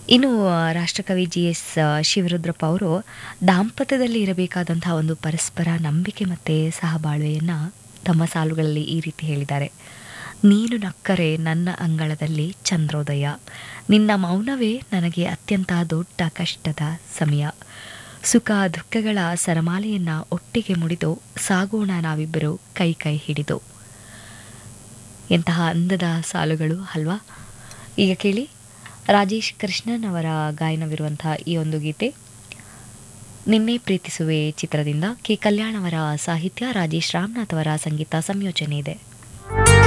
ಇನ್ನು ಆ, ರಾಷ್ಟ್ರಕವಿ ಜಿ ಎಸ್ ಶಿವರುದ್ರಪ್ಪ ಅವರು ದಾಂಪತ್ಯದಲ್ಲಿ ಇರಬೇಕಾದಂತಹ ಒಂದು ಪರಸ್ಪರ ನಂಬಿಕೆ ಮತ್ತು ಸಹಬಾಳ್ವೆಯನ್ನು ತಮ್ಮ ಸಾಲುಗಳಲ್ಲಿ ಈ ರೀತಿ ಹೇಳಿದ್ದಾರೆ ನೀನು ನಕ್ಕರೆ ನನ್ನ ಅಂಗಳದಲ್ಲಿ ಚಂದ್ರೋದಯ ನಿನ್ನ ಮೌನವೇ ನನಗೆ ಅತ್ಯಂತ ದೊಡ್ಡ ಕಷ್ಟದ ಸಮಯ ಸುಖ ದುಃಖಗಳ ಸರಮಾಲೆಯನ್ನು ಒಟ್ಟಿಗೆ ಮುಡಿದು ಸಾಗೋಣ ನಾವಿಬ್ಬರು ಕೈ ಕೈ ಹಿಡಿದು ಎಂತಹ ಅಂದದ ಸಾಲುಗಳು ಅಲ್ವಾ ಈಗ ಕೇಳಿ ರಾಜೇಶ್ ಕೃಷ್ಣನ್ ಅವರ ಗಾಯನವಿರುವಂತಹ ಈ ಒಂದು ಗೀತೆ ನಿನ್ನೆ ಪ್ರೀತಿಸುವೆ ಚಿತ್ರದಿಂದ ಕೆ ಕಲ್ಯಾಣ್ ಅವರ ಸಾಹಿತ್ಯ ರಾಜೇಶ್ ರಾಮನಾಥ್ ಅವರ ಸಂಗೀತ ಸಂಯೋಜನೆ ಇದೆ